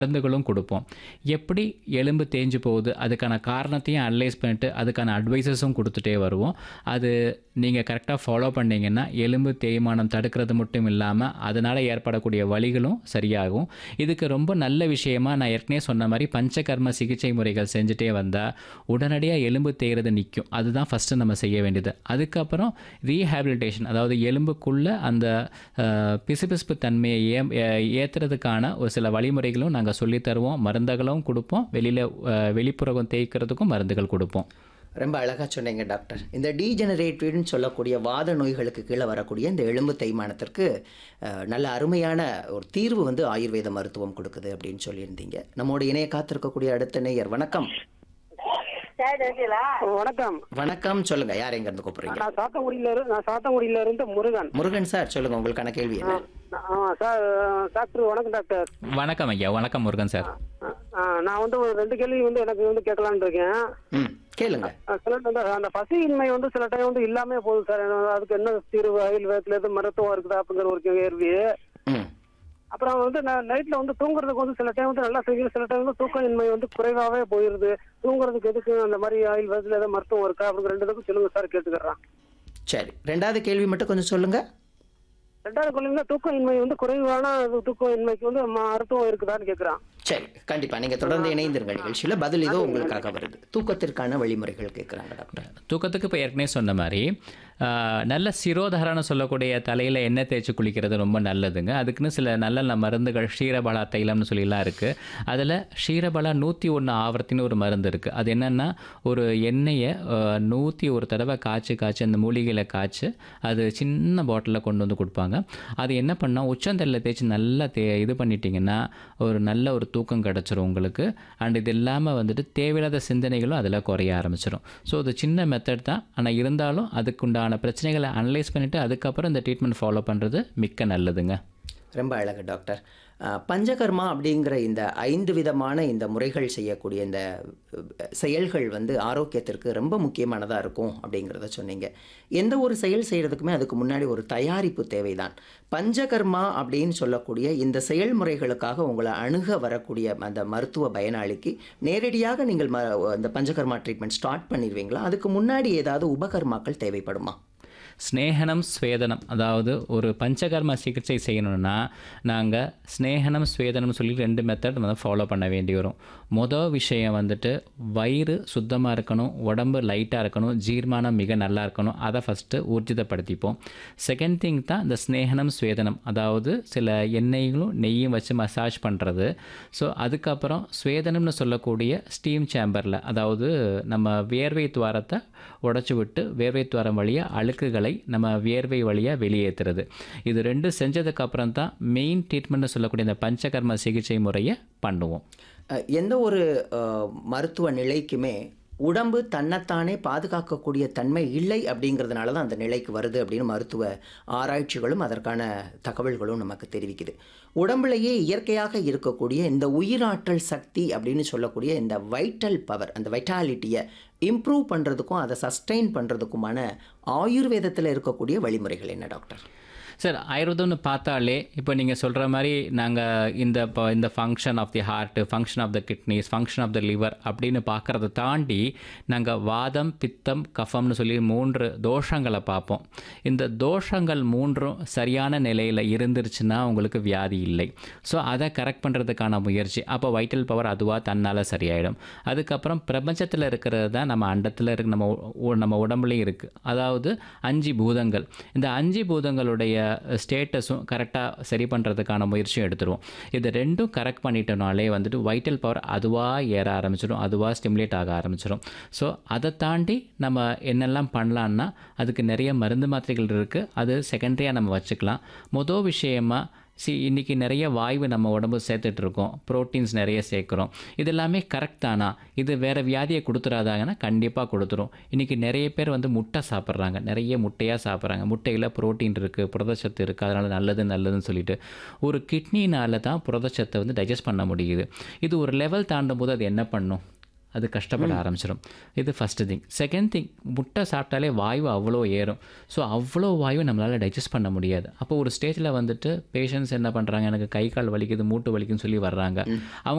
மருந்துகளும் கொடுப்போம் எப்படி எலும்பு தேஞ்சு போகுது அதுக்கான காரணத்தையும் அனலைஸ் பண்ணிட்டு அதுக்கான அட்வைசஸும் கொடுத்துட்டே வருவோம் அது நீங்கள் கரெக்டாக ஃபாலோ பண்ணீங்கன்னா எலும்பு தேய்மானம் தடுக்கிறது மட்டும் இல்லாமல் அதனால் ஏற்படக்கூடிய வலிகளும் சரியாகும் இதுக்கு ரொம்ப நல்ல விஷயமா நான் ஏற்கனவே சொன்ன மாதிரி பஞ்சகர்ம சிகிச்சை முறைகள் செஞ்சுட்டே வந்தால் உடனடியாக எலும்பு தேய்றது நிற்கும் அதுதான் ஃபஸ்ட்டு நம்ம செய்ய வேண்டியது அதுக்கப்புறம் ரீஹேபிலிட்டேஷன் அதாவது எலும்புக்குள்ளே அந்த அஹ், பிசுபிசுப்பு தன்மையை ஏ ஏ- ஏத்துறதுக்கான ஒரு சில வழிமுறைகளும் நாங்கள் சொல்லித் தருவோம் மருந்துகளும் கொடுப்போம் வெளியில் வெளிப்புறகம் தேய்க்கிறதுக்கும் மருந்துகள் கொடுப்போம் ரொம்ப அழகாக சொன்னீங்க டாக்டர் இந்த டீஜெனரேட்டிவ்னு சொல்லக்கூடிய வாத நோய்களுக்கு கீழே வரக்கூடிய இந்த எலும்பு தேய்மானத்திற்கு அஹ், நல்ல அருமையான ஒரு தீர்வு வந்து ஆயுர்வேத மருத்துவம் கொடுக்குது அப்படின்னு சொல்லியிருந்தீங்க நம்மோட இணைய காத்திருக்கக்கூடிய அடுத்த நேயர் வணக்கம் வணக்கம் வணக்கம் சொல்லுங்க யார் எங்க இருந்து கூப்பிடுறீங்க நான் சாத்தங்குடியில இருந்து நான் சாத்தங்குடியில இருந்து முருகன் முருகன் சார் சொல்லுங்க உங்களுக்கான கேள்வி என்ன ஆ சார் டாக்டர் வணக்கம் டாக்டர் வணக்கம் ஐயா வணக்கம் முருகன் சார் ஆ, நான் வந்து ஒரு ரெண்டு கேள்வி வந்து எனக்கு வந்து கேட்கலான்னு இருக்கேன் ம் கேளுங்க ஆ, சில அந்த அந்த பசியின்மை வந்து சில டைம் வந்து இல்லாம போகுது சார் எனக்கு அதுக்கு என்ன தீர்வு ஆயுர்வேதத்துல எதுவும் மருத்துவம் இருக்குதா அப்படிங்கிற ஒரு கேள்வி ம் அப்புறம் வந்து நான் நைட்ல வந்து தூங்குறதுக்கு வந்து சில டைம் வந்து நல்லா செய்யும் சில டைம் வந்து தூக்கமின்மை வந்து குறைவாவே போயிருது தூங்குறதுக்கு எதுக்கு அந்த மாதிரி ஆயுர்வேதத்துல ஏதாவது மருத்துவம் இருக்கா அப்படிங்கிற ரெண்டு இதுக்கும் சொல்லுங்க சார் கேட்டுக்கிறேன் சரி ரெண்டாவது கேள்வி மட்டும் கொஞ்சம் சொல்லுங்க ரெண்டாவது கொள்ளைங்க தூக்கமின்மை வந்து குறைவான தூக்கமின்மைக்கு வந்து மருத்துவம் இருக்குதான்னு கேட்குறான் சரி கண்டிப்பா நீங்க தொடர்ந்து இணைந்திருங்க நிகழ்ச்சியில பதில் இதோ உங்களுக்காக வருது தூக்கத்திற்கான வழிமுறைகள் கேட்குறாங்க டாக்டர் தூக்கத்துக்கு இப்போ ஏற்கனவே சொன்ன மாதிரி ஆஹ், நல்ல சிரோதரன்னு சொல்லக்கூடிய தலையில் எண்ணெய் தேய்ச்சி குளிக்கிறது ரொம்ப நல்லதுங்க அதுக்குன்னு சில நல்ல நல்ல மருந்துகள் ஷீரபலா தைலம்னு சொல்லிலாம் இருக்குது அதில் ஷீரபலா நூற்றி ஒன்று ஆவர்த்தின்னு ஒரு மருந்து இருக்குது அது என்னென்னா ஒரு எண்ணெயை நூற்றி ஒரு தடவை காய்ச்சி காய்ச்சி அந்த மூலிகையில் காய்ச்சி அது சின்ன பாட்டிலில் கொண்டு வந்து கொடுப்பாங்க அது என்ன பண்ணால் உச்சந்தலையில் தேய்ச்சி நல்லா தே இது பண்ணிட்டீங்கன்னா ஒரு நல்ல ஒரு தூக்கம் கிடச்சிரும் உங்களுக்கு அண்ட் இது இல்லாமல் வந்துட்டு தேவையில்லாத சிந்தனைகளும் அதில் குறைய ஆரம்பிச்சிடும் ஸோ அது சின்ன மெத்தட் தான் ஆனால் இருந்தாலும் அதுக்குண்டான பிரச்சனைகளை அனலைஸ் பண்ணிவிட்டு அதுக்கப்புறம் இந்த ட்ரீட்மெண்ட் ஃபாலோ பண்ணுறது மிக்க நல்லதுங்க ரொம்ப அழகு டாக்டர் அஹ், பஞ்சகர்மா அப்படிங்கிற இந்த ஐந்து விதமான இந்த முறைகள் செய்யக்கூடிய இந்த அஹ், செயல்கள் வந்து ஆரோக்கியத்திற்கு ரொம்ப முக்கியமானதாக இருக்கும் அப்படிங்கிறத சொன்னீங்க எந்த ஒரு செயல் செய்கிறதுக்குமே அதுக்கு முன்னாடி ஒரு தயாரிப்பு தேவைதான் பஞ்சகர்மா அப்படின்னு சொல்லக்கூடிய இந்த செயல்முறைகளுக்காக உங்களை அணுக வரக்கூடிய அந்த மருத்துவ பயனாளிக்கு நேரடியாக நீங்கள் ம இந்த பஞ்சகர்மா ட்ரீட்மெண்ட் ஸ்டார்ட் பண்ணிடுவீங்களா அதுக்கு முன்னாடி ஏதாவது உபகர்மாக்கள் தேவைப்படுமா ஸ்நேகனம் ஸ்வேதனம் அதாவது ஒரு பஞ்சகர்ம சிகிச்சை செய்யணும்னா நாங்கள் ஸ்நேகனம் ஸ்வேதனம் சொல்லி ரெண்டு மெத்தட் வந்து ஃபாலோ பண்ண வேண்டி வரும் மொதல் விஷயம் வந்துட்டு வயிறு சுத்தமாக இருக்கணும் உடம்பு லைட்டாக இருக்கணும் ஜீர்மானம் மிக நல்லா இருக்கணும் அதை ஃபஸ்ட்டு ஊர்ஜிதப்படுத்திப்போம் செகண்ட் திங் தான் இந்த ஸ்நேகனம் ஸ்வேதனம் அதாவது சில எண்ணெய்களும் நெய்யும் வச்சு மசாஜ் பண்ணுறது ஸோ அதுக்கப்புறம் ஸ்வேதனம்னு சொல்லக்கூடிய ஸ்டீம் சேம்பரில் அதாவது நம்ம வேர்வை துவாரத்தை உடச்சி விட்டு வேர்வை துவாரம் வழியாக அழுக்குகளை நம்ம வேர்வை வழியாக வெளியேற்றுறது இது ரெண்டும் செஞ்சதுக்கப்புறம் தான் மெயின் ட்ரீட்மெண்ட்னு சொல்லக்கூடிய இந்த பஞ்சகர்ம சிகிச்சை முறையை பண்ணுவோம் அஹ், எந்த ஒரு அஹ், மருத்துவ நிலைக்குமே உடம்பு தன்னைத்தானே பாதுகாக்கக்கூடிய தன்மை இல்லை அப்படிங்கிறதுனால தான் அந்த நிலைக்கு வருது அப்படின்னு மருத்துவ ஆராய்ச்சிகளும் அதற்கான தகவல்களும் நமக்கு தெரிவிக்குது உடம்புலேயே இயற்கையாக இருக்கக்கூடிய இந்த உயிராற்றல் சக்தி அப்படின்னு சொல்லக்கூடிய இந்த வைட்டல் பவர் அந்த வைட்டாலிட்டியை இம்ப்ரூவ் பண்ணுறதுக்கும் அதை சஸ்டெயின் பண்ணுறதுக்குமான ஆயுர்வேதத்தில் இருக்கக்கூடிய வழிமுறைகள் என்ன டாக்டர் சார் ஆயுர்வேதம்னு பார்த்தாலே இப்போ நீங்கள் சொல்கிற மாதிரி நாங்கள் இந்த இப்போ இந்த function of the heart function of the kidneys function of the liver அப்படின்னு பார்க்குறத தாண்டி நாங்கள் வாதம் பித்தம் கஃபம்னு சொல்லி மூன்று தோஷங்களை பார்ப்போம் இந்த தோஷங்கள் மூன்றும் சரியான நிலையில் இருந்துருச்சுன்னா உங்களுக்கு வியாதி இல்லை ஸோ அதை கரெக்ட் பண்ணுறதுக்கான முயற்சி அப்போ வைட்டல் பவர் அதுவாக தன்னால் சரியாயிடும் அதுக்கப்புறம் பிரபஞ்சத்தில் இருக்கிறது தான் நம்ம அண்டத்தில் இருக்கு நம்ம உ- நம்ம உடம்புலையும் இருக்குது அதாவது அஞ்சு பூதங்கள் இந்த அஞ்சு பூதங்களுடைய ஸ்டேட்டஸும் கரெக்டாக சரி பண்ணுறதுக்கான முயற்சியும் எடுத்துருவோம் இது ரெண்டும் கரெக்ட் பண்ணிட்டோனாலே வந்துட்டு வைட்டல் பவர் அதுவாக ஏற ஆரம்பிச்சிடும் அதுவாக ஸ்டிமுலேட் ஆக ஆரம்பிச்சிடும் ஸோ அதை தாண்டி நம்ம என்னெல்லாம் பண்ணலான்னா அதுக்கு நிறைய மருந்து மாத்திரைகள் இருக்குது அது செகண்டரியாக நம்ம வச்சுக்கலாம் மொதல் விஷயமா சி இன்றைக்கி நிறைய வாய்வு நம்ம உடம்பு சேர்த்துட்டு இருக்கோம் ப்ரோட்டீன்ஸ் நிறைய சேர்க்குறோம் இது எல்லாமே கரெக்ட் தானா இது வேறு வியாதியை கொடுத்துறாதாங்கன்னா கண்டிப்பாக கொடுத்துரும் இன்றைக்கி நிறைய பேர் வந்து முட்டை சாப்பிட்றாங்க நிறைய முட்டையாக சாப்பிட்றாங்க முட்டையில் புரோட்டீன் இருக்குது புரதச்சத்து இருக்குது அதனால் நல்லது நல்லதுன்னு சொல்லிட்டு ஒரு கிட்னினால தான் புரதச்சத்தை வந்து டைஜஸ்ட் பண்ண முடியுது இது ஒரு லெவல் தாண்டும் போது அது என்ன பண்ணும் அது கஷ்டப்பட ஆரம்பிச்சிடும் இது ஃபஸ்ட்டு திங் செகண்ட் திங் முட்டை சாப்பிட்டாலே வாயு அவ்வளோ ஏறும் ஸோ அவ்வளோ வாயு நம்மளால் டைஜஸ்ட் பண்ண முடியாது அப்போ ஒரு ஸ்டேஜில் வந்துட்டு பேஷண்ட்ஸ் என்ன பண்ணுறாங்க எனக்கு கை கால் வலிக்குது மூட்டு வலிக்குதுன்னு சொல்லி வர்றாங்க அவங்க